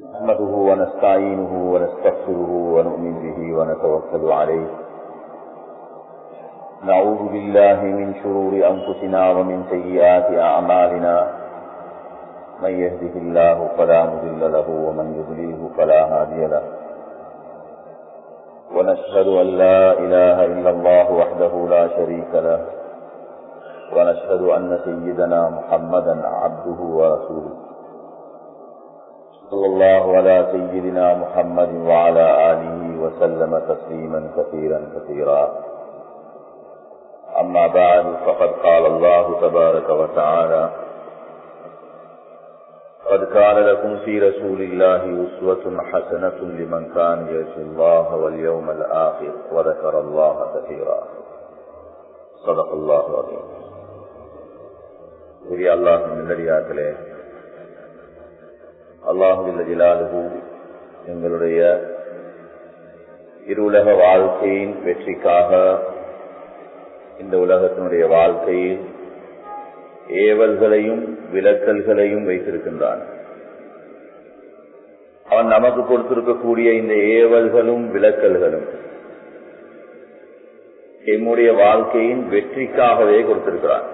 نحمده ونستعينه ونستغفره ونؤمن به ونتوكل عليه نعوذ بالله من شرور أنفسنا ومن سيئات أعمالنا من يهده الله فلا مضل له ومن يضلله فلا هادي له ونشهد أن لا إله إلا الله وحده لا شريك له ونشهد أن سيدنا محمدا عبده ورسوله صلى الله على سيدنا محمد وعلى آله وسلم تسليما كثيرا كثيرا أما بعد فقد قال الله تبارك وتعالى قد كان لكم في رسول الله أسوة حسنة لمن كان يرجو الله واليوم الآخر وذكر الله كثيرا صدق الله العظيم புரிய அல்லாஹ் நல்லடியார்களே அல்லாஹுல்லாலுகு எங்களுடைய இருவுலக வாழ்க்கையின் வெற்றிக்காக இந்த உலகத்தினுடைய வாழ்க்கையில் ஏவல்களையும் விலக்கல்களையும் வைத்திருக்கின்றான் அவன் நமக்கு கொடுத்திருக்கக்கூடிய இந்த ஏவல்களும் விலக்கல்களும் எம்முடைய வாழ்க்கையின் வெற்றிக்காகவே கொடுத்திருக்கிறான்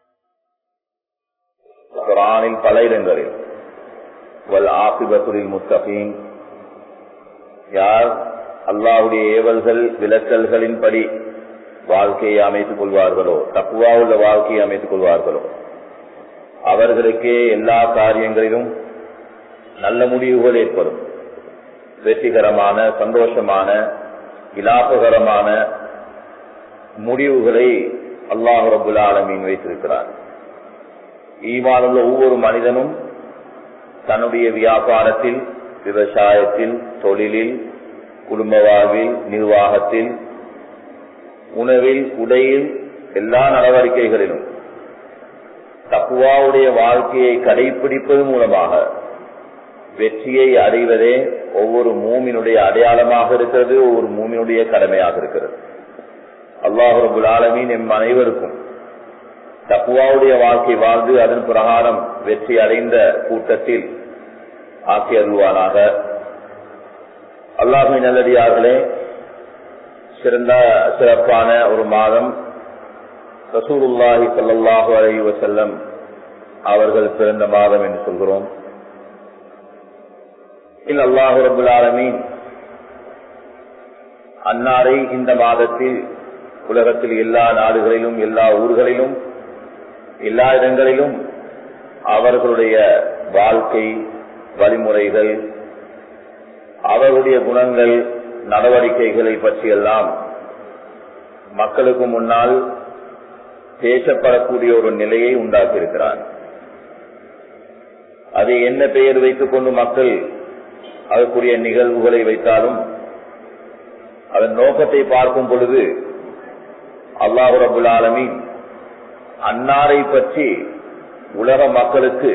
குரானில் பல இடங்களில் வல் ஆசிபத்துரில் முத்தகீன் யார் அல்லாவுடைய ஏவல்கள் விலக்கல்களின் படி வாழ்க்கையை அமைத்துக் கொள்வார்களோ தக்குவா உள்ள வாழ்க்கையை அமைத்துக் கொள்வார்களோ அவர்களுக்கே எல்லா காரியங்களிலும் நல்ல முடிவுகள் ஏற்படும் வெற்றிகரமான சந்தோஷமான இலாபகரமான முடிவுகளை அல்லாஹ் ரபுல் ஆலமீன் வைத்திருக்கிறார் ஈமானுள்ள ஒவ்வொரு மனிதனும் தன்னுடைய வியாபாரத்தில் விவசாயத்தில் தொழிலில் குடும்ப வாழ்வில் நிர்வாகத்தில் உணவில் உடையில் எல்லா நடவடிக்கைகளிலும் தப்புவாவுடைய வாழ்க்கையை கடைபிடிப்பது மூலமாக வெற்றியை அடைவதே ஒவ்வொரு மூமினுடைய அடையாளமாக இருக்கிறது ஒவ்வொரு மூமினுடைய கடமையாக இருக்கிறது அல்லாஹு ரபுல் ஆலமீன் எம் அனைவருக்கும் தப்புவாவுடைய வாழ்க்கை வாழ்ந்து அதன் பிரகாரம் வெற்றி அடைந்த கூட்டத்தில் ஆக்கி அருள்வானாக அல்லாஹுவை நல்லடியார்களே சிறந்த சிறப்பான ஒரு மாதம் ரசூலுல்லாஹி சல்லாஹு அலி வசல்லம் அவர்கள் பிறந்த மாதம் என்று சொல்கிறோம் இல் அல்லாஹு ரபுல் ஆலமீன் அன்னாரை இந்த மாதத்தில் உலகத்தில் எல்லா நாடுகளிலும் எல்லா ஊர்களிலும் எல்லா இடங்களிலும் அவர்களுடைய வாழ்க்கை வழிமுறைகள் அவர்களுடைய குணங்கள் நடவடிக்கைகளை பற்றியெல்லாம் மக்களுக்கு முன்னால் பேசப்படக்கூடிய ஒரு நிலையை உண்டாக்கியிருக்கிறார் அதை என்ன பெயர் வைத்துக் கொண்டு மக்கள் அதற்குரிய நிகழ்வுகளை வைத்தாலும் அதன் நோக்கத்தை பார்க்கும் பொழுது அல்லாஹு ரபுல் ஆலமீன் அன்னாரை பற்றி உலக மக்களுக்கு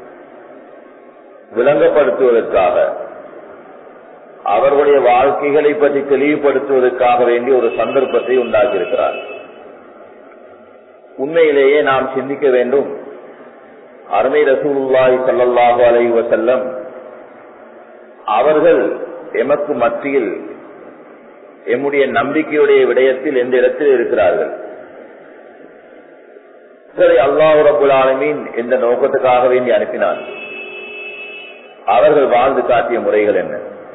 விளங்கப்படுத்துவதற்காக அவர்களுடைய வாழ்க்கைகளை பற்றி தெளிவுபடுத்துவதற்காக வேண்டிய ஒரு சந்தர்ப்பத்தை உண்டாக்கியிருக்கிறார் உண்மையிலேயே நாம் சிந்திக்க வேண்டும் அருமை ரசூலுல்லாய் சல்லாஹு அலை வசல்லம் அவர்கள் எமக்கு மத்தியில் எம்முடைய நம்பிக்கையுடைய விடயத்தில் எந்த இடத்தில் இருக்கிறார்கள் சரி அல்லாஹு ரபுல் ஆலமீன் எந்த நோக்கத்துக்காக வேண்டி அனுப்பினான் அவர்கள் வாழ்ந்து காட்டிய முறைகள் என்ன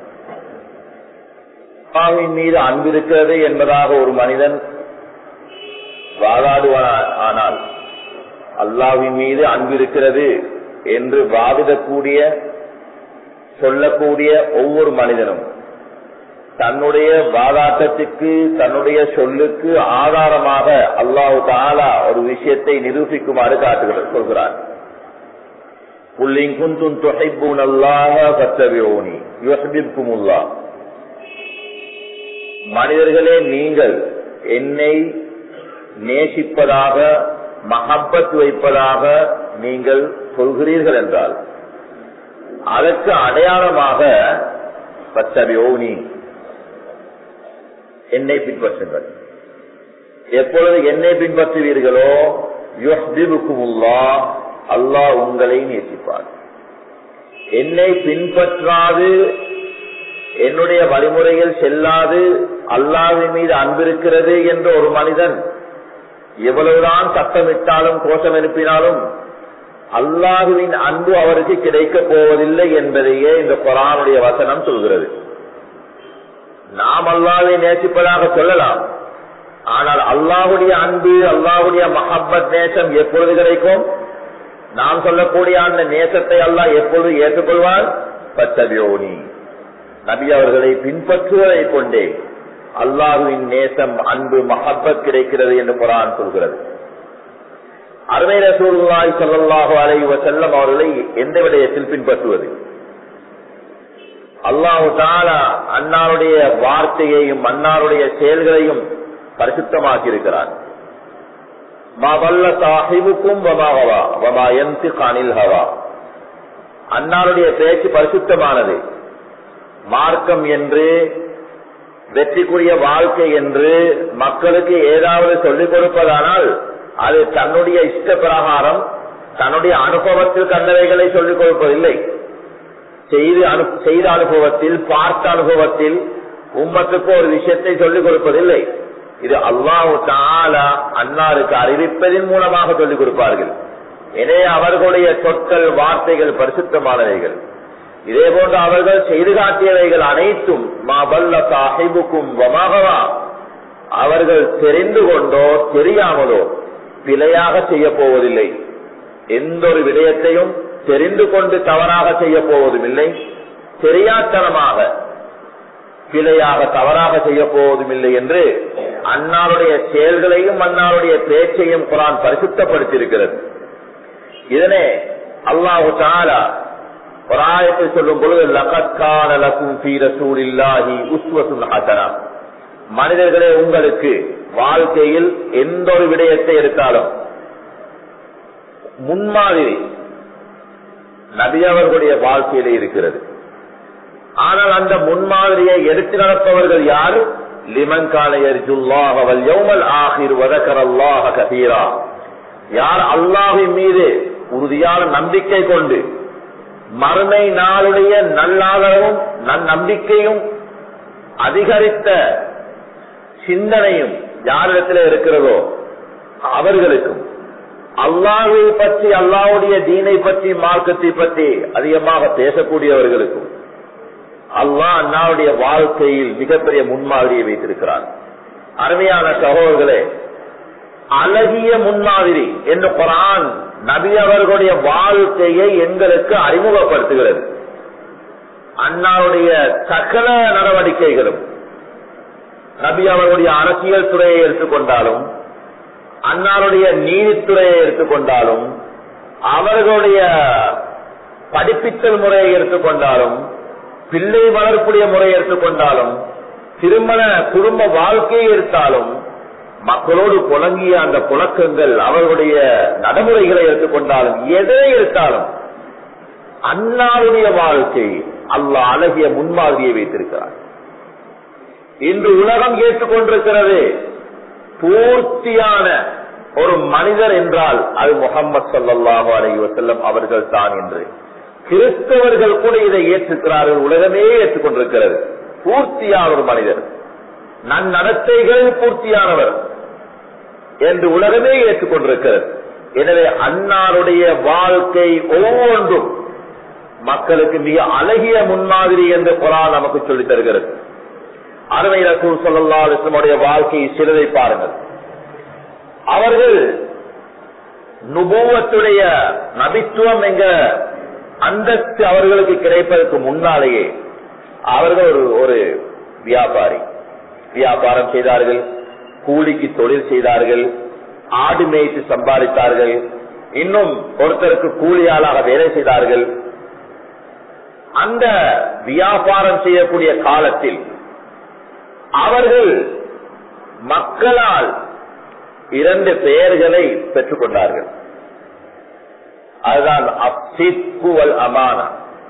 அல்லாவின் மீது அன்பிருக்கிறது என்பதாக ஒரு மனிதன் வாதாடுவான் ஆனால் அல்லாவின் மீது அன்பிருக்கிறது என்று வாதிடக்கூடிய சொல்லக்கூடிய ஒவ்வொரு மனிதனும் தன்னுடைய வாதாட்டத்துக்கு தன்னுடைய சொல்லுக்கு ஆதாரமாக அல்லாஹு தாலா ஒரு விஷயத்தை நிரூபிக்குமாறு காட்டுகிறார் சொல்கிறார் மனிதர்களே நீங்கள் என்னை நேசிப்பதாக மகப்பத் வைப்பதாக நீங்கள் சொல்கிறீர்கள் என்றால் அதற்கு அடையாளமாக பத்தபியோனி என்னை பின்பற்றுங்கள் எப்பொழுது என்னை பின்பற்றுவீர்களோ யுஹ்திபுக்குமுல்லா அல்லாஹ் உங்களை நேசிப்பார் என்னை பின்பற்றாது என்னுடைய வழிமுறையில் செல்லாது அல்லாவின் மீது அன்பிருக்கிறது என்று ஒரு மனிதன் எவ்வளவுதான் சத்தமிட்டாலும் கோஷம் எழுப்பினாலும் அல்லாஹுவின் அன்பு அவருக்கு கிடைக்கப் போவதில்லை என்பதையே இந்த குரானுடைய வசனம் சொல்கிறது நாம் அல்லாவை நேசிப்பதாக சொல்லலாம் ஆனால் அல்லாஹுடைய அன்பு அல்லாஹுடைய மஹப்பத் நேசம் எப்பொழுது கிடைக்கும் நாம் சொல்லக்கூடிய அந்த நேசத்தை அல்லாஹ் எப்பொழுது ஏற்றுக்கொள்வார் பத்தவியோனி நபி அவர்களை பின்பற்றுவதை கொண்டே அல்லாஹுவின் நேசம் அன்பு மஹப்பத் கிடைக்கிறது என்று குரான் சொல்கிறது அருமை ரசூல்லாய் சொல்லல்லாஹு அலை செல்லம் அவர்களை எந்த விடயத்தில் பின்பற்றுவது அல்லாஹு தாலா அன்னாருடைய வார்த்தையையும் அன்னாருடைய செயல்களையும் பரிசுத்தமாக்கி இருக்கிறார் அன்னாருடைய பேச்சு பரிசுத்தமானது மார்க்கம் என்று வெற்றிக்குரிய வாழ்க்கை என்று மக்களுக்கு ஏதாவது சொல்லிக் கொடுப்பதானால் அது தன்னுடைய இஷ்ட பிரகாரம் தன்னுடைய அனுபவத்தில் கண்டவைகளை சொல்லிக் கொடுப்பதில்லை செய்து செய்த அனுபவத்தில் பார்த்த அனுபவத்தில் உம்மத்துக்கு ஒரு விஷயத்தை சொல்லிக் கொடுப்பதில்லை இது அல்லாஹு தாலா அன்னாருக்கு அறிவிப்பதன் மூலமாக சொல்லிக் கொடுப்பார்கள் எனவே அவர்களுடைய சொற்கள் வார்த்தைகள் பரிசுத்தமானவைகள் இதே போன்று அவர்கள் செய்து காட்டியவைகள் அனைத்தும் மாபல்ல சாஹிபுக்கும் வமாகவா அவர்கள் தெரிந்து கொண்டோ தெரியாமலோ பிழையாக செய்ய போவதில்லை எந்த ஒரு விடயத்தையும் தெரிந்து கொண்டு தவறாக செய்ய போவதும் இல்லை தெரியாத்தனமாக பிழையாக தவறாக செய்ய போவதும் இல்லை என்று அன்னாருடைய செயல்களையும் அன்னாருடைய பேச்சையும் குரான் பரிசுத்தப்படுத்தியிருக்கிறது இதனே அல்லாஹு தாலா ஒரு சொல்லும் பொழுது லகத்கான லகும் சூரில்லாஹி உஸ்வசுன் ஹசனா மனிதர்களே உங்களுக்கு வாழ்க்கையில் எந்த ஒரு விடயத்தை எடுத்தாலும் முன்மாதிரி நபி அவர்களுடைய வாழ்க்கையிலே இருக்கிறது ஆனால் அந்த முன்மாதிரியை எடுத்து நடப்பவர்கள் யார் யார் அல்லாஹின் மீது உறுதியான நம்பிக்கை கொண்டு மறுமை நாளுடைய நல்லாதரவும் நம்பிக்கையும் அதிகரித்த சிந்தனையும் யாரிடத்தில் இருக்கிறதோ அவர்களுக்கும் அல்லாஹை பற்றி அல்லாவுடைய தீனை பற்றி மார்க்கத்தை பற்றி அதிகமாக பேசக்கூடியவர்களுக்கும் அல்லாஹ் அண்ணாவுடைய வாழ்க்கையில் மிகப்பெரிய முன்மாதிரியை வைத்திருக்கிறார் அருமையான சகோதரர்களே அழகிய முன்மாதிரி என்று குரான் நபி அவர்களுடைய வாழ்க்கையை எங்களுக்கு அறிமுகப்படுத்துகிறது அண்ணாவுடைய சகல நடவடிக்கைகளும் நபி அவர்களுடைய அரசியல் துறையை எடுத்துக்கொண்டாலும் அன்னாருடைய நீதித்துறையை எடுத்துக்கொண்டாலும் அவர்களுடைய படிப்பித்தல் முறையை எடுத்துக்கொண்டாலும் பிள்ளை வளர்ப்புடைய முறையை எடுத்துக்கொண்டாலும் திருமண குடும்ப வாழ்க்கையை எடுத்தாலும் மக்களோடு புழங்கிய அந்த புழக்கங்கள் அவர்களுடைய நடைமுறைகளை எடுத்துக்கொண்டாலும் எதை எடுத்தாலும் அன்னாருடைய வாழ்க்கை அல்ல அழகிய முன்மாதிரியை வைத்திருக்கிறார் இன்று உலகம் ஏற்றுக்கொண்டிருக்கிறது பூர்த்தியான ஒரு மனிதர் என்றால் அது முகமது சல்லாஹு அலி வசல்லம் அவர்கள் தான் என்று கிறிஸ்தவர்கள் கூட இதை ஏற்றுக்கிறார்கள் உலகமே ஏற்றுக்கொண்டிருக்கிறது பூர்த்தியான ஒரு மனிதர் நன்னடத்தைகள் பூர்த்தியானவர் என்று உலகமே ஏற்றுக்கொண்டிருக்கிறது எனவே அன்னாருடைய வாழ்க்கை ஒவ்வொன்றும் மக்களுக்கு மிக அழகிய முன்மாதிரி என்று குரான் நமக்கு சொல்லித் தருகிறது அருமை ரசூல் சொல்லா அலிஸ்லமுடைய வாழ்க்கையை சிலதை பாருங்கள் அவர்கள் நுபுவத்துடைய நபித்துவம் எங்க அந்தஸ்து அவர்களுக்கு கிடைப்பதற்கு முன்னாலேயே அவர்கள் ஒரு ஒரு வியாபாரி வியாபாரம் செய்தார்கள் கூலிக்கு தொழில் செய்தார்கள் ஆடு மேய்த்து சம்பாதித்தார்கள் இன்னும் ஒருத்தருக்கு கூலியாளாக வேலை செய்தார்கள் அந்த வியாபாரம் செய்யக்கூடிய காலத்தில் அவர்கள் மக்களால் இரண்டு பெயர்களை பெற்றுக் கொண்டார்கள் அதுதான் அப்சிப்புவல் அமானா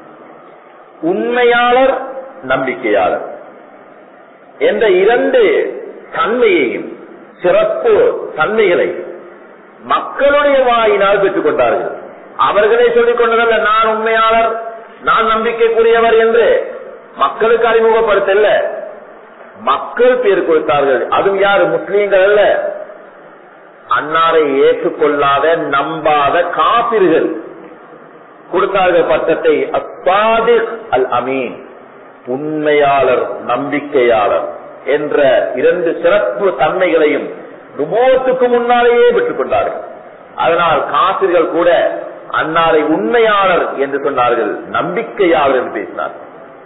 உண்மையாளர் நம்பிக்கையாளர் என்ற இரண்டு தன்மையையும் சிறப்பு தன்மைகளை மக்களுடைய வாயினால் பெற்றுக் கொண்டார்கள் அவர்களே சொல்லிக் கொண்டதல்ல நான் உண்மையாளர் நான் நம்பிக்கைக்குரியவர் என்று மக்களுக்கு அறிமுகப்படுத்தல மக்கள் பேர் கொடுத்தார்கள் அதுவும் யாரு முஸ்லீம்கள் அல்ல அன்னாரை ஏற்றுக்கொள்ளாத நம்பாத காபிர்கள் கொடுத்தார்கள் பட்டத்தை அஸ்வாதிக் அல் அமீன் உண்மையாளர் நம்பிக்கையாளர் என்ற இரண்டு சிறப்பு தன்மைகளையும் ருமோத்துக்கு முன்னாலேயே பெற்றுக் கொண்டார்கள் அதனால் காசிர்கள் கூட அன்னாரை உண்மையாளர் என்று சொன்னார்கள் நம்பிக்கையாளர் என்று பேசினார்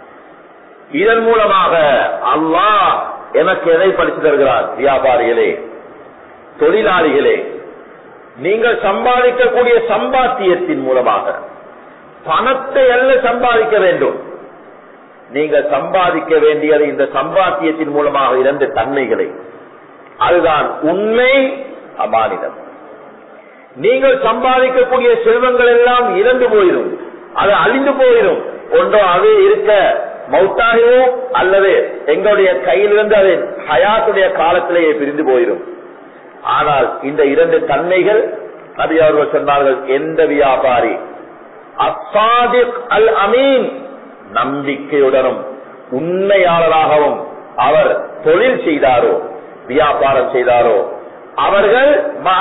இதன் மூலமாக அல்லாஹ் எனக்கு எதை படித்து தருகிறார் வியாபாரிகளே தொழிலாளிகளே நீங்கள் சம்பாதிக்கக்கூடிய சம்பாத்தியத்தின் மூலமாக பணத்தை அல்ல சம்பாதிக்க வேண்டும் நீங்கள் சம்பாதிக்க வேண்டியது இந்த சம்பாத்தியத்தின் மூலமாக இரண்டு தன்மைகளை அதுதான் உண்மை அமானிதம் நீங்கள் சம்பாதிக்கக்கூடிய செல்வங்கள் எல்லாம் இறந்து போயிடும் அது அழிந்து போயிடும் ஒன்றோ அது இருக்க மௌத்தாகவோ அல்லது எங்களுடைய கையிலிருந்து அது ஹயாத்துடைய காலத்திலேயே பிரிந்து போயிடும் ஆனால் இந்த இரண்டு தன்மைகள் நபி அவர்கள் சொன்னார்கள் எந்த வியாபாரி அசாதிக் அல் அமீன் நம்பிக்கையுடனும் உண்மையாளராகவும் அவர் தொழில் செய்தாரோ வியாபாரம் செய்தாரோ அவர்கள்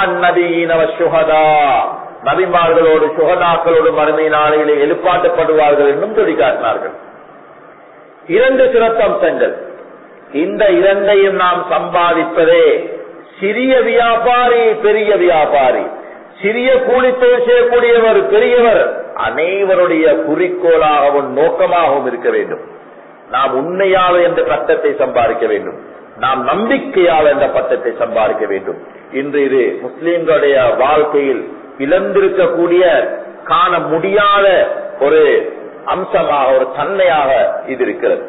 சுகதா நபிமார்களோடு சுகதாக்களோடு மறுமை நாளையிலே எழுப்பாட்டப்படுவார்கள் என்றும் சொல்லி காட்டினார்கள் இரண்டு சிறப்பம்சங்கள் இந்த இரண்டையும் நாம் சம்பாதிப்பதே சிறிய வியாபாரி பெரிய வியாபாரி சிறிய கூலித்தொழில் செய்யக்கூடியவர் பெரியவர் அனைவருடைய குறிக்கோளாகவும் நோக்கமாகவும் இருக்க வேண்டும் நாம் உண்மையாளர் என்ற பட்டத்தை சம்பாதிக்க வேண்டும் நாம் நம்பிக்கையாளர் என்ற பட்டத்தை சம்பாதிக்க வேண்டும் இன்று இது முஸ்லிம்களுடைய வாழ்க்கையில் இழந்திருக்கக்கூடிய காண முடியாத ஒரு அம்சமாக ஒரு தன்மையாக இது இருக்கிறது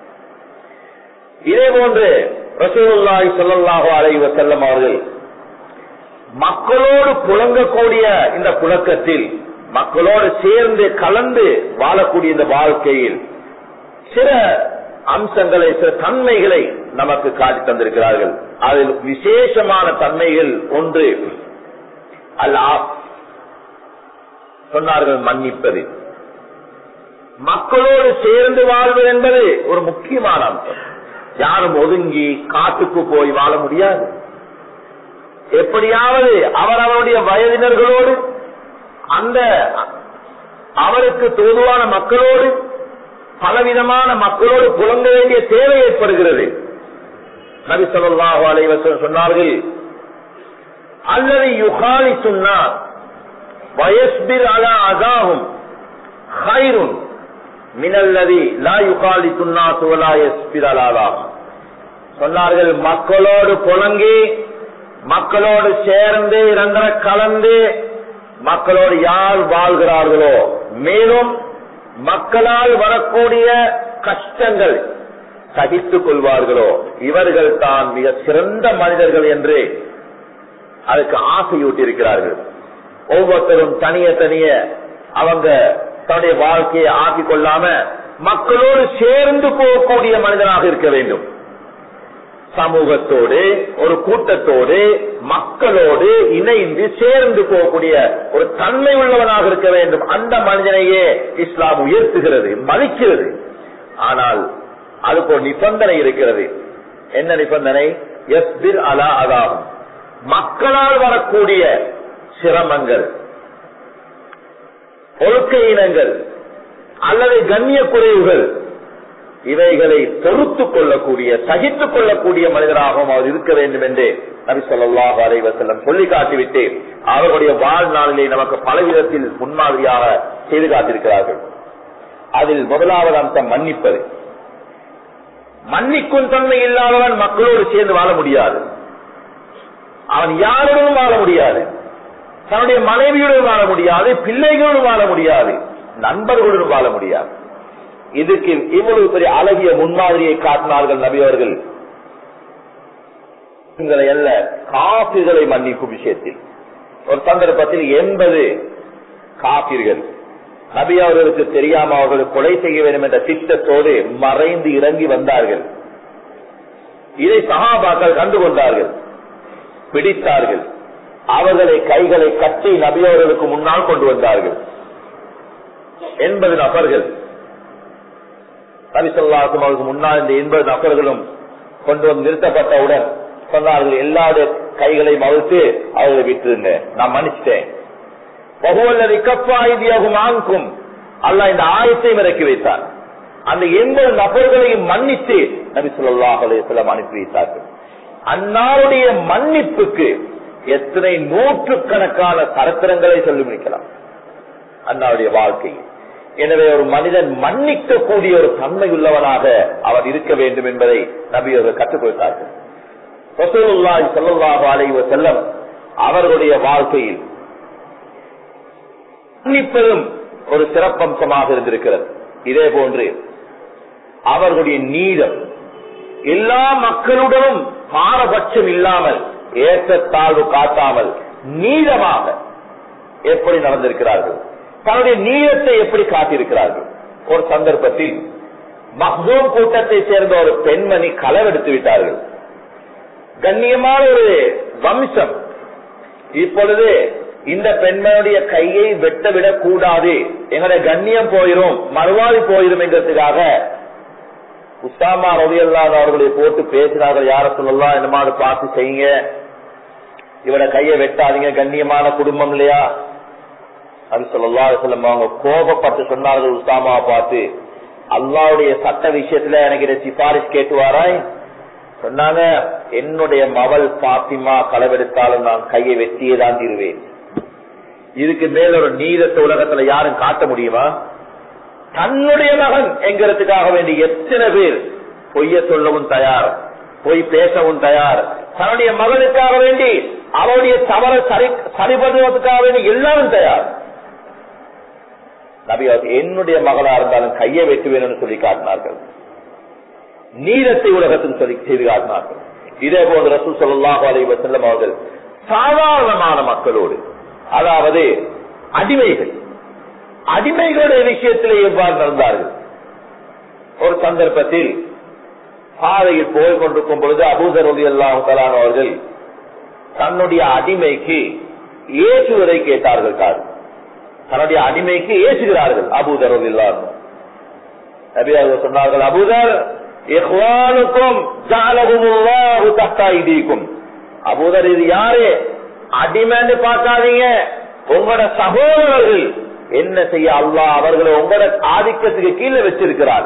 இதே போன்று ரசூலுல்லாஹி ஸல்லல்லாஹு அலைஹி வஸல்லம் அவர்கள் மக்களோடு புழங்கக்கூடிய இந்த புழக்கத்தில் மக்களோடு சேர்ந்து கலந்து வாழக்கூடிய இந்த வாழ்க்கையில் சில அம்சங்களை சில தன்மைகளை நமக்கு காட்டி தந்திருக்கிறார்கள் அதில் விசேஷமான தன்மைகள் ஒன்று அல்லா சொன்னார்கள் மன்னிப்பது மக்களோடு சேர்ந்து வாழ்வது என்பது ஒரு முக்கியமான அம்சம் யாரும் ஒதுங்கி காட்டுக்கு போய் வாழ முடியாது எப்படியாவது அவர் அவருடைய வயதினர்களோடு அந்த அவருக்கு தோதுவான மக்களோடு பலவிதமான மக்களோடு புலங்க வேண்டிய தேவை ஏற்படுகிறது நபி சொல்லாஹு அலைவசம் சொன்னார்கள் அல்லது யுகாலி சொன்னார் வயஸ்பிர் அலா அதாகும் ஹைருன் மினல்லதி லா யுகாலி துன்னா சுவலா எஸ்பிர் அலாதாகும் சொன்னார்கள் மக்களோடு புலங்கி மக்களோடு சேர்ந்து இரண்டரை கலந்து மக்களோடு யார் வாழ்கிறார்களோ மேலும் மக்களால் வரக்கூடிய கஷ்டங்கள் சகித்துக் கொள்வார்களோ இவர்கள் தான் மிக சிறந்த மனிதர்கள் என்று அதுக்கு ஆசையூட்டியிருக்கிறார்கள் ஒவ்வொருத்தரும் தனிய தனிய அவங்க தன்னுடைய வாழ்க்கையை ஆக்கிக் கொள்ளாம மக்களோடு சேர்ந்து போகக்கூடிய மனிதனாக இருக்க வேண்டும் சமூகத்தோடு ஒரு கூட்டத்தோடு மக்களோடு இணைந்து சேர்ந்து போகக்கூடிய ஒரு தன்மை உள்ளவனாக இருக்க வேண்டும் அந்த மனிதனையே இஸ்லாம் உயர்த்துகிறது மதிக்கிறது ஆனால் அதுக்கு ஒரு நிபந்தனை இருக்கிறது என்ன நிபந்தனை எஸ்பிர் அலா அதாகும் மக்களால் வரக்கூடிய சிரமங்கள் ஒழுக்க இனங்கள் அல்லது கண்ணிய குறைவுகள் இவைகளை பொறுத்துக் கொள்ளக்கூடிய சகித்துக் கொள்ளக்கூடிய மனிதராகவும் அவர் இருக்க வேண்டும் என்று நபி சொல்லாஹ் அலைவசல்லம் சொல்லி காட்டிவிட்டு அவருடைய வாழ்நாளிலே நமக்கு பலவிதத்தில் முன்மாதிரியாக செய்து காட்டியிருக்கிறார்கள் அதில் முதலாவது அம்சம் மன்னிப்பது மன்னிக்கும் தன்மை இல்லாதவன் மக்களோடு சேர்ந்து வாழ முடியாது அவன் யாருடனும் வாழ முடியாது தன்னுடைய மனைவியுடன் வாழ முடியாது பிள்ளைகளுடன் வாழ முடியாது நண்பர்களுடன் வாழ முடியாது இதுக்கு இவ்வளவு பெரிய அழகிய முன்மாதிரியை காட்டினார்கள் நபி அவர்கள் அல்ல காபிர்களை மன்னிக்கும் விஷயத்தில் ஒரு சந்தர்ப்பத்தில் எண்பது காபிர்கள் நபி அவர்களுக்கு தெரியாம அவர்கள் கொலை செய்ய வேண்டும் என்ற திட்டத்தோடு மறைந்து இறங்கி வந்தார்கள் இதை சகாபாக்கள் கண்டுகொண்டார்கள் பிடித்தார்கள் அவர்களை கைகளை கட்டி நபி அவர்களுக்கு முன்னால் கொண்டு வந்தார்கள் எண்பது நபர்கள் நபிசல்லாசம் அவருக்கு முன்னால் இந்த எண்பது நபர்களும் கொண்டு வந்து நிறுத்தப்பட்டவுடன் சொன்னார்கள் எல்லாருடைய கைகளையும் அவிழ்த்து அவர்களை விட்டுருங்க நான் மன்னிச்சிட்டேன் பகுவல்லது கப்பாயுதியாகும் ஆங்கும் அல்ல இந்த ஆயத்தையும் இறக்கி வைத்தார் அந்த எண்பது நபர்களையும் மன்னித்து நபி சொல்லாஹ் அலையம் அனுப்பி வைத்தார்கள் அன்னாருடைய மன்னிப்புக்கு எத்தனை நூற்றுக்கணக்கான சரித்திரங்களை சொல்லி முடிக்கலாம் அன்னாருடைய வாழ்க்கையில் எனவே ஒரு மனிதன் மன்னிக்கக்கூடிய ஒரு தன்மை உள்ளவனாக அவர் இருக்க வேண்டும் என்பதை நபி அவர்கள் கற்றுக் கொடுத்தார்கள் ரசூலுல்லாஹி ஸல்லல்லாஹு அலைஹி வஸல்லம் அவர்களுடைய வாழ்க்கையில் மன்னிப்பதும் ஒரு சிறப்பம்சமாக இருந்திருக்கிறது இதே போன்று அவர்களுடைய நீதம் எல்லா மக்களுடனும் பாரபட்சம் இல்லாமல் ஏற்றத்தாழ்வு காட்டாமல் நீதமாக எப்படி நடந்திருக்கிறார்கள் தன்னுடைய நீதத்தை எப்படி காட்டியிருக்கிறார்கள் ஒரு சந்தர்ப்பத்தில் மஹ்தூம் கூட்டத்தை சேர்ந்த ஒரு பெண்மணி களவெடுத்து விட்டார்கள் கண்ணியமான ஒரு வம்சம் இப்பொழுது இந்த பெண்மனுடைய கையை வெட்ட விடக் கூடாது எங்களுடைய கண்ணியம் போயிரும் மறுவாதி போயிரும் என்கிறதுக்காக உஸ்தாமா ரவியல்லாத அவர்களை போட்டு பேசினார்கள் யார சொல்லலாம் இந்த மாதிரி பார்த்து செய்யுங்க இவட கையை வெட்டாதீங்க கண்ணியமான குடும்பம் இல்லையா அது சொல்லலாம் சொல்லம் அவங்க கோபப்பட்டு சொன்னார்கள் உஸ்தாமாவை பார்த்து அல்லாவுடைய சட்ட விஷயத்துல எனக்கு இதை சிபாரிஷ் கேட்டு வாராய் சொன்னாங்க என்னுடைய மகள் பாத்திமா களவெடுத்தாலும் நான் கையை வெட்டியே தான் தீருவேன் இதுக்கு மேல ஒரு நீதத்தை உலகத்துல யாரும் காட்ட முடியுமா தன்னுடைய மகன் என்கிறதுக்காக வேண்டி எத்தனை பேர் பொய்ய சொல்லவும் தயார் பொய் பேசவும் தயார் தன்னுடைய மகனுக்காக வேண்டி அவருடைய தவற சரி சரிபடுவதற்காக வேண்டி எல்லாரும் தயார் நபி என்னுடைய மகளா இருந்தாலும் கையை வெட்டுவேன் சொல்லி காட்டினார்கள் நீதத்தை உலகத்தில் சொல்லி செய்து காட்டினார்கள் இதே போன்று ரசூ சொல்லாஹு அலி வசல்லம் அவர்கள் சாதாரணமான மக்களோடு அதாவது அடிமைகள் அடிமைகளுடைய விஷயத்திலே எவ்வாறு நடந்தார்கள் ஒரு சந்தர்ப்பத்தில் பாதையில் போய் கொண்டிருக்கும் பொழுது அபூதர் ஒலி அல்லாஹலான் அவர்கள் தன்னுடைய அடிமைக்கு ஏசுவதை கேட்டார்கள் காது தன்னுடைய அடிமைக்கு ஏசுகிறார்கள் அபூதர் ஒலி நபியாக சொன்னார்கள் அபூதர் இஹ்வானுக்கும் ஜாலகுமுல்லாஹு தஹ்தா ஐதீக்கும் அபூதர் இது யாரு அடிமைன்னு பார்க்காதீங்க உங்களோட சகோதரர்கள் என்ன செய்ய அல்லாஹ் அவர்களை உங்களோட ஆதிக்கத்துக்கு கீழே வச்சிருக்கிறார்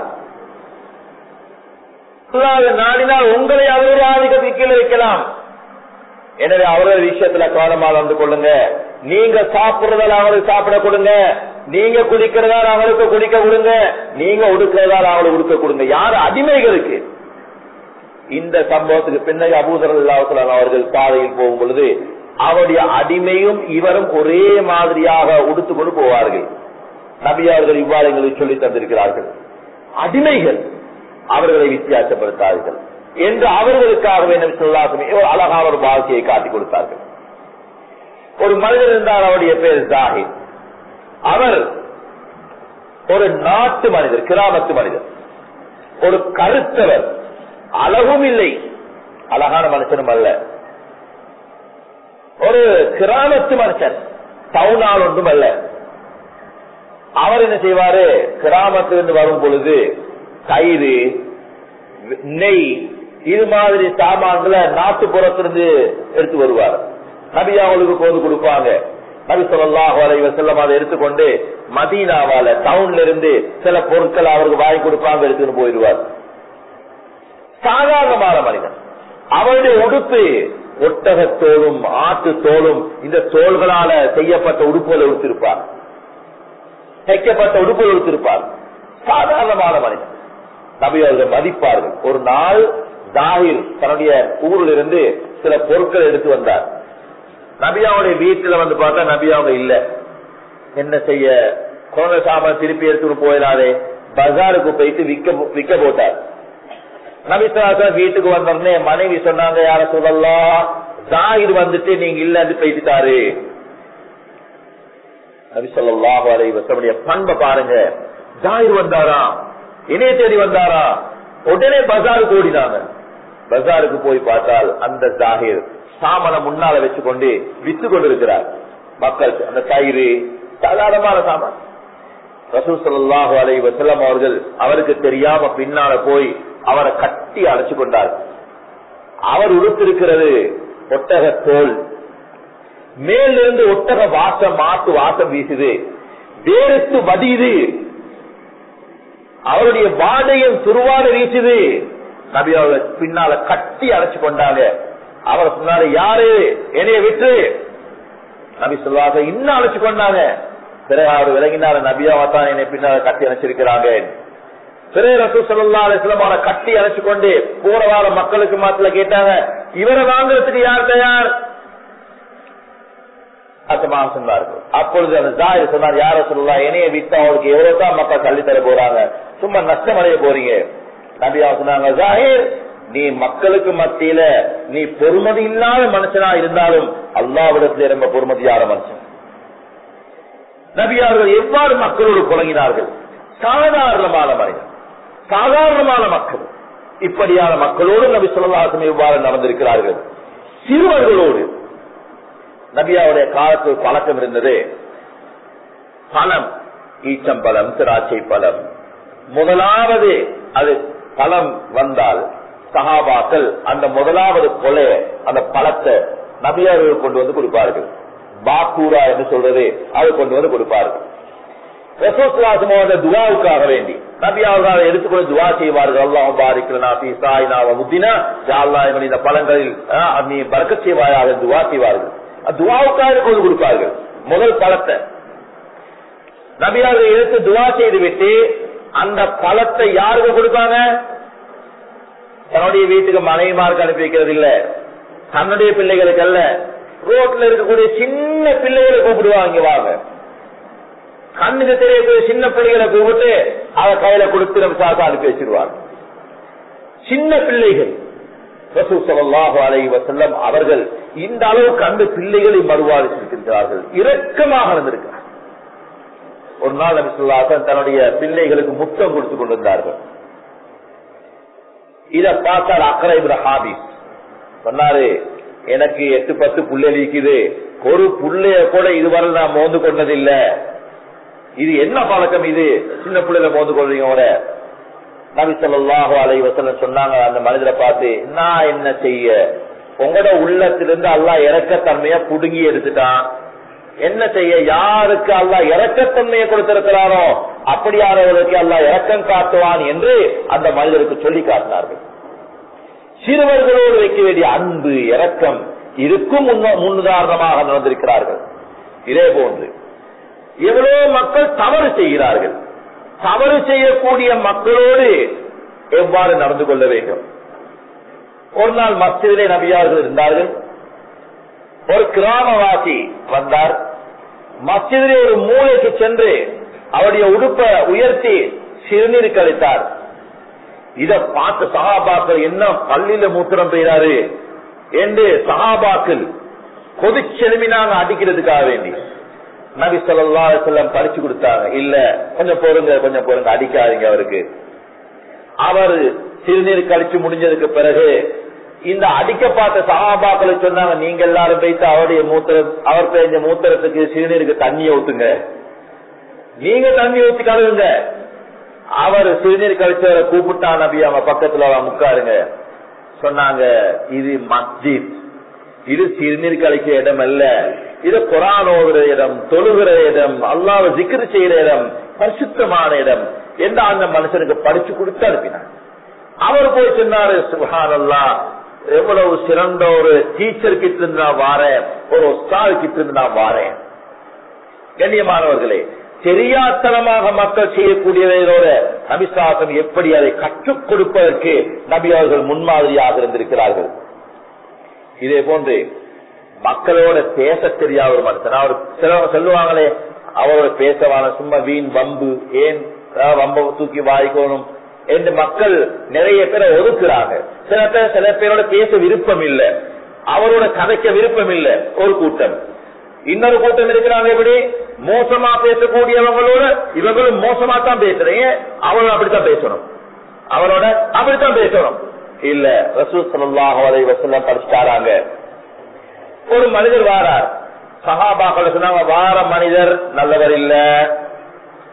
நாடினால் உங்களை அவருடைய ஆதிக்கத்துக்கு கீழே வைக்கலாம் எனவே அவர்கள் விஷயத்துல கவனமா வந்து கொள்ளுங்க நீங்க சாப்பிடுறதால அவங்களுக்கு சாப்பிட கொடுங்க நீங்க குடிக்கிறதால அவங்களுக்கு குடிக்க கொடுங்க நீங்க உடுக்கிறதால அவங்களுக்கு உடுக்க கொடுங்க யாரு அடிமைகளுக்கு இந்த சம்பவத்துக்கு பின்னாடி அபூதரல் அவர்கள் பாதையில் போகும் பொழுது அவருடைய அடிமையும் இவரும் ஒரே மாதிரியாக உடுத்துக்கொண்டு போவார்கள் நபியார்கள் இவ்வாறு எங்களுக்கு சொல்லி தந்திருக்கிறார்கள் அடிமைகள் அவர்களை வித்தியாசப்படுத்தார்கள் என்று அவர்களுக்காகவே நபி சொல்லாசமே ஒரு அழகான ஒரு வாழ்க்கையை காட்டிக் கொடுத்தார்கள் ஒரு மனிதர் இருந்தார் அவருடைய பேர் ஜாஹித் அவர் ஒரு நாட்டு மனிதர் கிராமத்து மனிதர் ஒரு கருத்தவர் அழகும் இல்லை அழகான மனுஷனும் அல்ல ஒரு கிராமத்து மனுஷன் டவுனால் ஒன்றும் அல்ல அவர் என்ன செய்வாரு கிராமத்திலிருந்து வரும் பொழுது தயிர் நெய் இது மாதிரி சாமான்களை நாட்டுப்புறத்திலிருந்து எடுத்து வருவார் நபி அவங்களுக்கு போது கொடுப்பாங்க நபி சொல்லாஹ் அலைவ செல்லம் அதை எடுத்துக்கொண்டு மதீனாவால டவுன்ல இருந்து சில பொருட்கள் அவருக்கு வாங்கி கொடுப்பாங்க எடுத்துன்னு போயிடுவார் சாதாரணமான மனிதன் அவருடைய உடுப்பு ஒட்டகத்தோளும் ஆட்டு தோளும் இந்த தோள்களால செய்யப்பட்ட உடுப்புகளை உடுத்திருப்பார் தைக்கப்பட்ட உடுப்புகள் உடுத்திருப்பார் சாதாரணமான மனிதன் நபி அவர்கள் மதிப்பார்கள் ஒரு நாள் ஜாகிர் தன்னுடைய ஊரில் இருந்து சில பொருட்கள் எடுத்து வந்தார் நபியாவுடைய வீட்டுல வந்து பார்த்தா நபியாவுங்க இல்ல என்ன செய்ய குழந்தை சாமான் திருப்பி எடுத்துட்டு போயிடாதே பஜாருக்கு போயிட்டு விக்க விற்க போட்டார் நபிசாசன் வீட்டுக்கு வந்தோடனே மனைவி சொன்னாங்க யார சொல்லலாம் ஜாகிர் வந்துட்டு நீங்க இல்லன்னு பேசிட்டாரு நபி சொல்லாஹு அலை வசமுடைய பண்பை பாருங்க ஜாகிர் வந்தாரா இணைய தேடி வந்தாரா உடனே பஜாருக்கு ஓடினாங்க பஜாருக்கு போய் பார்த்தால் அந்த ஜாகிர் சாமனை முன்னால வச்சுக்கொண்டு வித்து கொண்டிருக்கிறார் மக்கள் அந்த தயிர் சாதாரணமான சாமான் ரசூல் ஸல்லல்லாஹு அலைஹி வஸல்லம் அவர்கள் அவருக்கு தெரியாம பின்னால போய் அவரை கட்டி அழைச்சு கொண்டார் அவர் உடுத்திருக்கிறது ஒட்டக தோல் மேலிருந்து ஒட்டக வாசம் மாட்டு வாசம் வீசுது வேறுத்து வடியுது அவருடைய வாடையும் துருவாட வீசுது நபி அவர்களை பின்னால கட்டி அழைச்சு கொண்டாங்க அவர் சொன்னாரு யாரு என்னைய விட்டு நபி சொல்லுவாங்க இன்னும் அழைச்சு கொண்டாங்க பிறகு அவர் விலகினார நபியாவா தான் என்னை பின்னால கட்டி அணைச்சிருக்கிறாங்க பிறகு ரசூ சல்லா அலிஸ்லாம் அவரை கட்டி அணைச்சு கொண்டு போற வார மக்களுக்கு மாத்திர கேட்டாங்க இவரை வாங்குறதுக்கு யார் தயார் அத்தமாக சொன்னார்கள் அப்பொழுது அந்த ஜாயிர் சொன்னார் யார சொல்லலாம் என்னைய வித்தா அவளுக்கு எவ்வளவு தான் மக்கள் தள்ளி தர போறாங்க சும்மா நஷ்டம் அடைய போறீங்க நபியா சொன்னாங்க ஜாகிர் நீ மக்களுக்கு மத்தியில நீ பொறுமதி இல்லாத மனுஷனா இருந்தாலும் அல்லாவிடத்துல ரொம்ப பொறுமதியான மனுஷன் நபியார்கள் எவ்வாறு மக்களோடு புழங்கினார்கள் சாதாரணமான மனிதன் சாதாரணமான மக்கள் இப்படியான மக்களோடு நபி சொல்லலாசம் எவ்வாறு நடந்திருக்கிறார்கள் சிறுவர்களோடு நபியாவுடைய காலத்தில் பழக்கம் இருந்தது பழம் ஈச்சம்பழம் திராட்சை பழம் முதலாவது அது பழம் வந்தால் சகாபாக்கள் அந்த முதலாவது கொலை அந்த பழத்தை நபியார்கள் கொண்டு வந்து கொடுப்பார்கள் பாக்கூரா என்று சொல்றது அது கொண்டு வந்து கொடுப்பார்கள் துவாவுக்காக வேண்டி நபி அவர்கள் எடுத்துக்கொண்டு துவா செய்வார்கள் அல்லாஹ் பாரிக்கலனா பி சாயினா முத்தினா யாழ்லா இந்த பழங்களில் நீ பறக்க செய்வாயாக துவா செய்வார்கள் துவாவுக்காக கொண்டு கொடுப்பார்கள் முதல் பழத்தை நபியார்கள் எடுத்து துவா செய்து விட்டு அந்த பழத்தை யாருக்கு கொடுப்பாங்க தன்னுடைய வீட்டுக்கு மனைவிமாருக்கு அனுப்பி வைக்கிறது இல்ல தன்னுடைய பிள்ளைகளுக்கு அல்ல ரோட்ல இருக்கக்கூடிய சின்ன பிள்ளைகளை கூப்பிடுவாங்க இங்க வாங்க கண்ணுக்கு தெரியக்கூடிய சின்ன பிள்ளைகளை கூப்பிட்டு அதை கையில கொடுத்து நம்ம சாசா அனுப்பி வச்சிருவாங்க சின்ன பிள்ளைகள் வசல்லம் அவர்கள் இந்த அளவுக்கு அந்த பிள்ளைகளை மறுவாதித்திருக்கின்றார்கள் இரக்கமாக இருந்திருக்கிறார் ஒரு நாள் நபி சொல்லாசன் தன்னுடைய பிள்ளைகளுக்கு முத்தம் கொடுத்து கொண்டிருந்தார்கள் இத பார்த்தால் அக்கரை ஹாபிஸ் சொன்னாரு எனக்கு எட்டு பத்து புள்ளை இருக்குது ஒரு புள்ளைய கூட இதுவரை நான் மோந்து கொண்டதில்ல இது என்ன பழக்கம் இது சின்ன பிள்ளைல மோந்து கொள்றீங்க நபி சொல்லாஹு அலை வசலம் சொன்னாங்க அந்த மனிதரை பார்த்து நான் என்ன செய்ய உங்களோட உள்ளத்திலிருந்து அல்லா இறக்கத்தன்மைய புடுங்கி எடுத்துட்டான் என்ன செய்ய யாருக்கு அல்லா இறக்கத்தன்மையை கொடுத்திருக்கிறாரோ அப்படியானவர்களுக்கு அல்லா இறக்கம் காட்டுவான் என்று அந்த மனிதருக்கு சொல்லி காட்டினார்கள் சிறுவர்களோடு வைக்க வேண்டிய அன்பு இறக்கம் இருக்கும் முன்னுதாரணமாக நடந்திருக்கிறார்கள் இதே போன்று எவ்வளவு மக்கள் தவறு செய்கிறார்கள் தவறு செய்யக்கூடிய மக்களோடு எவ்வாறு நடந்து கொள்ள வேண்டும் ஒரு நாள் மஸ்ஜிதிலே நபியார்கள் இருந்தார்கள் ஒரு கிராமவாசி வந்தார் மஸ்ஜிதிலே ஒரு மூளைக்கு சென்று அவருடைய உடுப்பை உயர்த்தி சிறுநீர் கழித்தார் இத பார்த்து சகாபாக்கள் என்ன பள்ளியில மூத்திரம் பெய்றாரு என்று சகாபாக்கள் கொதிச்செலுமினாங்க அடிக்கிறதுக்காக வேண்டி நபி சொல்லா செல்லம் படிச்சு கொடுத்தாங்க இல்ல கொஞ்சம் பொறுங்க கொஞ்சம் பொறுங்க அடிக்காதீங்க அவருக்கு அவர் சிறுநீர் கழிச்சு முடிஞ்சதுக்கு பிறகு இந்த அடிக்க பார்த்த சகாபாக்களை சொன்னாங்க நீங்க எல்லாரும் போயிட்டு அவருடைய மூத்திர அவர் பெய்ஞ்ச மூத்திரத்துக்கு சிறுநீருக்கு தண்ணியை ஊத்துங்க நீங்க தண்ணி ஊத்தி கழுவுங்க அவர் சிறுநீர் கழிச்சவரை கூப்பிட்டா நபி அவங்க பக்கத்துல முக்காருங்க சொன்னாங்க இது மஸ்ஜித் இது சிறுநீர் கழிக்க இடம் அல்ல இது குரான் ஓதுற இடம் தொழுகிற இடம் அல்லாத சிக்கர் செய்யற இடம் பரிசுத்தமான இடம் என்று அந்த மனுஷனுக்கு படிச்சு கொடுத்து அனுப்பினார் அவர் போய் சொன்னாரு சுஹான் அல்லா எவ்வளவு சிறந்த ஒரு டீச்சர் கிட்ட இருந்து நான் வாரேன் ஒரு ஒஸ்தால் கிட்ட இருந்து நான் வாரேன் கண்ணியமானவர்களே தெரியாத்தனமாக மக்கள் செய்யக்கூடியவர்களோட நபிசாசம் எப்படி அதை கற்றுக் கொடுப்பதற்கு நபி அவர்கள் முன்மாதிரியாக இருந்திருக்கிறார்கள் இதே போன்று மக்களோட பேச தெரியாத ஒரு மனுஷன் அவர் சிலவங்க சொல்லுவாங்களே அவரோட பேசவான சும்மா வீண் வம்பு ஏன் வம்ப தூக்கி வாய்க்கணும் என்று மக்கள் நிறைய பேரை ஒதுக்குறாங்க சில பேர் சில பேரோட பேச விருப்பம் இல்லை அவரோட கதைக்க விருப்பம் இல்லை ஒரு கூட்டம் இன்னொரு கூட்டம் இருக்கிறாங்க எப்படி மோசமா பேசக்கூடியவங்களோட இவங்களும் மோசமா தான் பேசுறீங்க அவங்களும் அப்படித்தான் பேசணும் அவரோட அப்படித்தான் பேசணும் இல்ல ரசூல் சல்லாஹ் அலை வசல்லம் படிச்சுட்டாராங்க ஒரு மனிதர் வாரார் சஹாபாக்கள் சொன்னாங்க வார மனிதர் நல்லவர் இல்ல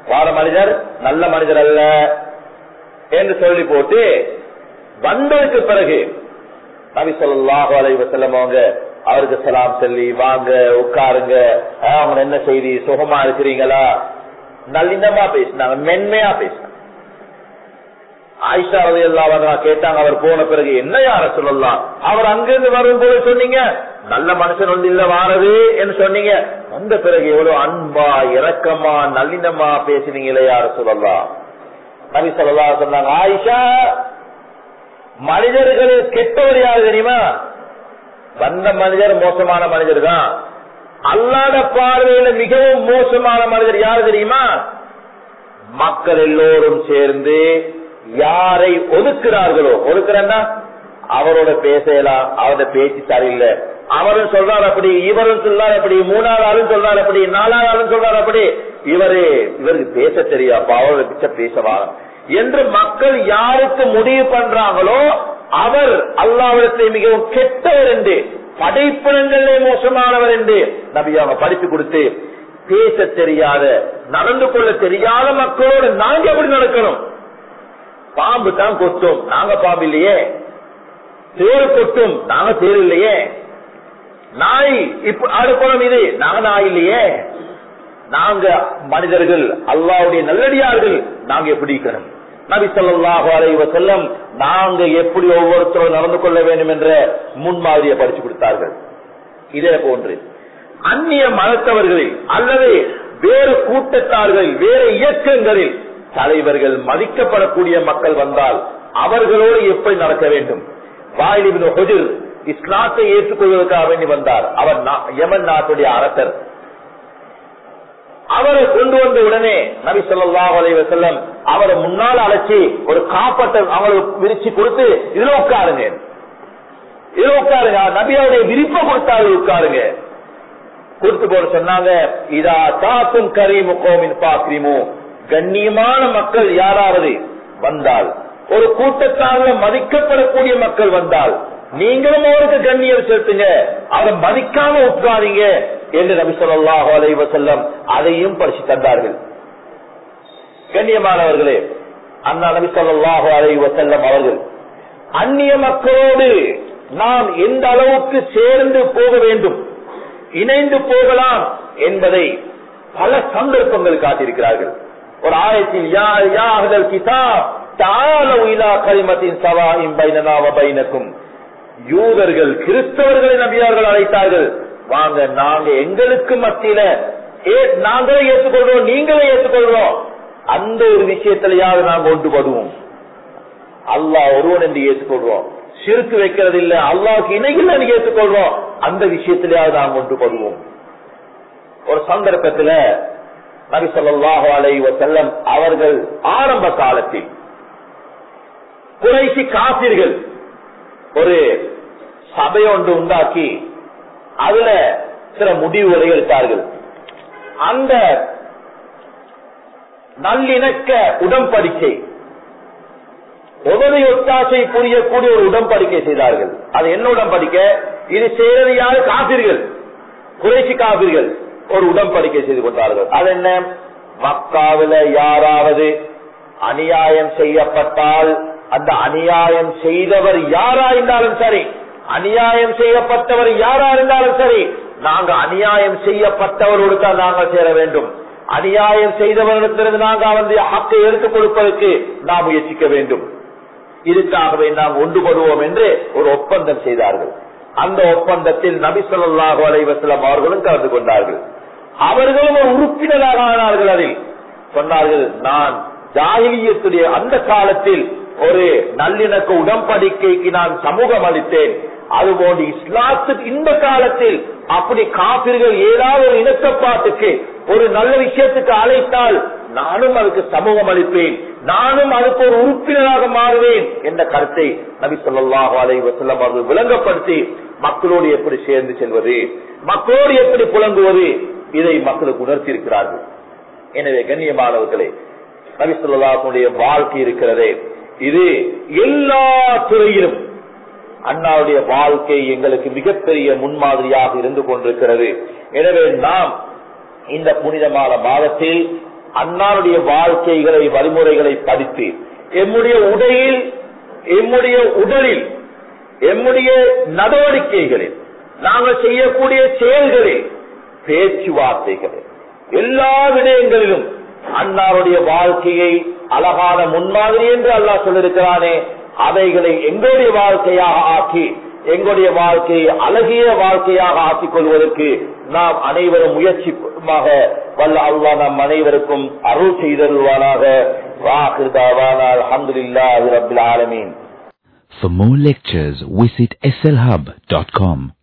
வார மனிதர் நல்ல மனிதர் அல்ல என்று சொல்லி போட்டு வந்ததுக்கு பிறகு நபி சொல்லாஹு அலைஹி வஸல்லம் அவங்க அவருக்கு சலாம் சொல்லி வாங்க உட்காருங்க ஆ, அவங்க என்ன செய்தி சுகமா இருக்கிறீங்களா நல்லினமா பேசினாங்க மென்மையா பேசினாங்க ஆயிஷா ரவி கேட்டாங்க அவர் போன பிறகு என்ன யார சொல்லலாம் அவர் அங்கிருந்து வரும்போது சொன்னீங்க நல்ல மனுஷன் ஒன்று இல்ல வாரது என்று சொன்னீங்க வந்த பிறகு எவ்வளவு அன்பா இரக்கமா நல்லினமா பேசினீங்களே யார சொல்லலாம் நபி சொல்லா சொன்னாங்க ஆயிஷா மனிதர்களில் கெட்டவர் யாரு தெரியுமா வந்த மனிதர் மோசமான மனிதர் தான் அல்லாத பார்வையில மிகவும் மோசமான மனிதர் யாரு தெரியுமா மக்கள் எல்லோரும் சேர்ந்து யாரை ஒதுக்குறார்களோ ஒதுக்குறன்னா அவரோட பேசலாம் அவரோட பேச்சு சரியில்லை அவரும் சொல்றாரு அப்படி இவரும் சொல்றாரு அப்படி மூணாவது ஆளும் சொல்றாரு அப்படி நாலாவது ஆளும் சொல்றாரு அப்படி இவரு இவருக்கு பேச தெரியாப்பா அவரோட பிச்சை பேசவா என்று மக்கள் யாருக்கு முடிவு பண்றாங்களோ அவர் அல்லாவிடத்தை மிகவும் கெட்டவர் என்று படைப்பினங்களே மோசமானவர் என்று நபி அவங்க படித்து கொடுத்து பேச தெரியாத நடந்து கொள்ள தெரியாத மக்களோடு நாங்க எப்படி நடக்கணும் பாம்பு தான் கொத்தும் நாங்க பாம்பு இல்லையே தேர் கொட்டும் நாங்க தேர் இல்லையே நாய் இப்ப அடுப்பணம் இது நாங்க நாய் இல்லையே நாங்க மனிதர்கள் அல்லாவுடைய நல்லடியார்கள் நாங்க எப்படி இருக்கணும் நபி ஸல்லல்லாஹு அலைஹி வஸல்லம் நாங்க எப்படி ஒவ்வொருத்தரும் நடந்து கொள்ள வேண்டும் என்ற முன்மாதிரியை படிச்சு கொடுத்தார்கள் இதே போன்று அந்நிய மதத்தவர்களில் அல்லது வேறு கூட்டத்தார்களில் வேறு இயக்கங்களில் தலைவர்கள் மதிக்கப்படக்கூடிய மக்கள் வந்தால் அவர்களோடு எப்படி நடக்க வேண்டும் வாயிலிபின் ஹுஜுர் இஸ்லாத்தை ஏற்றுக்கொள்வதற்காக வேண்டி வந்தார் அவர் நா- யமன் நாட்டுடைய அரசர் அவரை கொண்டு வந்த உடனே நபி ஸல்லல்லாஹு அலைஹி வஸல்லம் அவரை முன்னால் அழைச்சி ஒரு காப்பட்டை அவங்களுக்கு விரிச்சு கொடுத்து இதுல உட்காருங்க இதுல உட்காருங்க நபியோடைய விரிப்பை கொடுத்தாரு உட்காருங்க கொடுத்து போட சொன்னாங்க இதா தாக்கும் கரீமு கோமின் பாக்ரிமு கண்ணியமான மக்கள் யாராவது வந்தால் ஒரு கூட்டத்தால மதிக்கப்படக்கூடிய மக்கள் வந்தால் நீங்களும் அவருக்கு கண்ணியம் செலுத்துங்க அவரை மதிக்காம உட்காரீங்க என்று நபி ஸல்லல்லாஹு அலைஹி வஸல்லம் அதையும் படிச்சு தந்தார்கள் கண்ணியமானவர்களே அண்ணா நபி ஸல்லல்லாஹு அலைஹி வஸல்லம் அவர்கள் அந்நிய மக்களோடு நாம் எந்த அளவுக்கு சேர்ந்து போக வேண்டும் இணைந்து போகலாம் என்பதை பல சந்தர்ப்பங்கள் காட்டியிருக்கிறார்கள் ஒரு ஆயத்தில் யா யா அஹ்லல் கிதாப் தஆலு இலா கலிமத்தின் சவாஇன் பைனனா வ பைனக்கும் யூதர்கள் கிறிஸ்தவர்களை நபியார்கள் அழைத்தார்கள் வாங்க நாங்க எங்களுக்கு மத்தியில ஏ- நாங்களே ஏற்றுக்கொள்றோம் நீங்களே ஏற்றுக்கொள்றோம் அந்த ஒரு விஷயத்திலேயாவது நாங்க ஒன்றுபடுவோம் அல்லாஹ் ஒருவன் என்று ஏற்றுக்கொள்வோம் சிறுக்கு வைக்கிறது இல்ல அல்லாஹ்க்கு இணைகள் என்று ஏற்றுக்கொள்வோம் அந்த விஷயத்திலேயாவது நாம் ஒன்றுபடுவோம் ஒரு சந்தர்ப்பத்துல நபி ஸல்லல்லாஹு அலைஹி வஸல்லம் அவர்கள் ஆரம்ப காலத்தில் குறைசி காப்பீர்கள் ஒரு சபை ஒன்று உண்டாக்கி அதுல சில முடிவுகளை எடுத்தார்கள் அந்த நல்லிணக்க உடன்படிக்கை உதவி ஒத்தாசை புரியக்கூடிய ஒரு உடன்படிக்கை செய்தார்கள் அது என்ன உடன்படிக்கை இது செய்யறது யாரு காப்பீர்கள் குறைசி காப்பீர்கள் ஒரு உடன்படிக்கை செய்து கொண்டார்கள் அது என்ன மக்காவில யாராவது அநியாயம் செய்யப்பட்டால் அந்த அநியாயம் செய்தவர் யாரா இருந்தாலும் சரி அநியாயம் செய்யப்பட்டவர் யாரா இருந்தாலும் சரி நாங்க அநியாயம் செய்யப்பட்டவரோடு தான் நாங்கள் சேர வேண்டும் அநியாயம் செய்தவரிடத்திலிருந்து நாங்க வந்து ஹக்கை எடுத்துக் கொடுப்பதற்கு நாம் முயற்சிக்க வேண்டும் இதுக்காகவே நாம் ஒன்றுபடுவோம் என்று ஒரு ஒப்பந்தம் செய்தார்கள் அந்த ஒப்பந்தத்தில் நபி ஸல்லல்லாஹு அலைஹி வஸல்லம் அவர்களும் கலந்து கொண்டார்கள் அவர்களும் ஒரு உறுப்பினராக ஆனார்கள் அதில் சொன்னார்கள் நான் ஜாகிலியத்துடைய அந்த காலத்தில் ஒரு நல்லிணக்க உடன்படிக்கைக்கு நான் சமூகம் அளித்தேன் அதுபோன்று இஸ்லாத்துக்கு இந்த காலத்தில் அப்படி காப்பிர்கள் ஏதாவது ஒரு இணக்கப்பாட்டுக்கு ஒரு நல்ல விஷயத்துக்கு அழைத்தால் நானும் அதுக்கு சமூகம் அளிப்பேன் நானும் அதுக்கு ஒரு உறுப்பினராக மாறுவேன் என்ற கருத்தை நபி ஸல்லல்லாஹு அலைஹி வஸல்லம் அவர்கள் விளங்கப்படுத்தி மக்களோடு எப்படி சேர்ந்து செல்வது மக்களோடு எப்படி புலங்குவது இதை மக்களுக்கு உணர்த்தி இருக்கிறார்கள் எனவே கண்ணியமானவர்களே நபி ஸல்லல்லாஹுடைய வாழ்க்கை இருக்கிறதே இது எல்லா துறையிலும் அண்ணாவுடைய வாழ்க்கை எங்களுக்கு மிகப்பெரிய முன்மாதிரியாக இருந்து கொண்டிருக்கிறது எனவே நாம் இந்த புனிதமான மாதத்தில் அன்னாருடைய வாழ்க்கைகளை வழிமுறைகளை படித்து எம்முடைய உடையில் எம்முடைய உடலில் எம்முடைய நடவடிக்கைகளில் நாங்கள் செய்யக்கூடிய செயல்களில் பேச்சுவார்த்தைகளில் எல்லா விடயங்களிலும் அன்னாருடைய வாழ்க்கையை அழகான முன்மாதிரி என்று அல்லாஹ் சொல்லியிருக்கிறானே அவைகளை எங்களுடைய வாழ்க்கையாக ஆக்கி எங்களுடைய வாழ்க்கையை அழகிய வாழ்க்கையாக ஆக்கிக் கொள்வதற்கு நாம் அனைவரும் முயற்சிமாக வல்ல அல்லாஹ் நம் அனைவருக்கும் அருள் செய்தருள்வானாக அலமதுல்லாஹி ரபில் ஆலமீன் For more lectures, visit slhub.com.